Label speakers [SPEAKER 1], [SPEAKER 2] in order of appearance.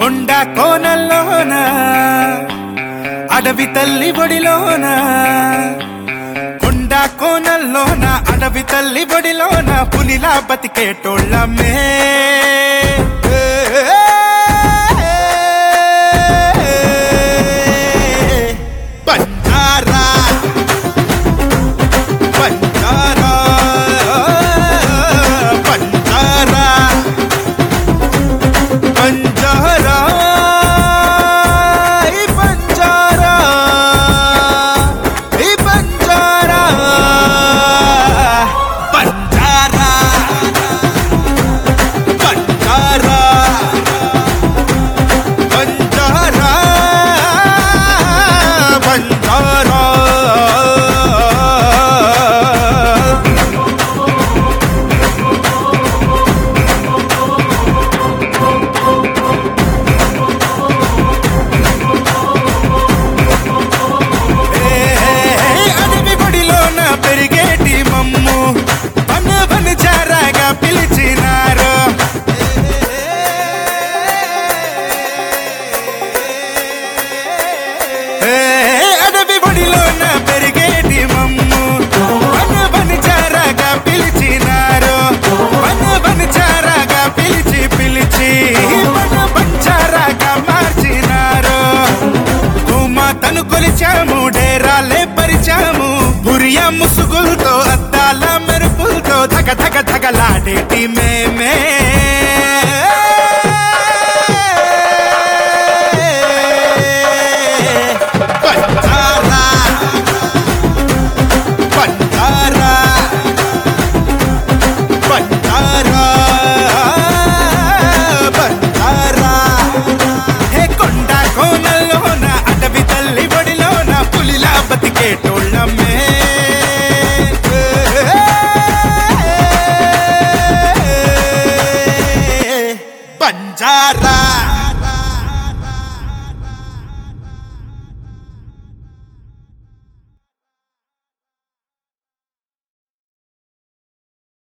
[SPEAKER 1] కొండ కోనల్లోన అడవి తల్లి ఒడిలోన కొండ కోనల్లోన అడవి తల్లి ఒడిలోన పులిలా బతికేటోళ్ళమే బంజారా బంజారా బంజారా బంజారా ఈ బంజారా ఈ బంజారా బంజారా బంజారా బంజారా బంజారా అడవి గుడిలోన పెరిగేటి మమ్ము పన్న పని చారాగా పిలిచినారు ఏ, అడవి గుడిలోన పెరిగేటి మమ్ము పన్న పని చారాగా పిలిచినారు పన్న పని చారాగా పిలిచి పిలిచి పన్న పంచారాగా మార్చినారు తను కొలిచాము డేరాలే పరిచాము బురియా ముసుగులతో అద్దాల మెరుపులతో ధగ ధగ ధగలాడేటి మేమే బంజారా బంజారా బంజారా బంజారా హే కొండ కోనల్లోన అడవి తల్లి బడిలోన పులిలా బతికేటోళ్ళమే బంజారా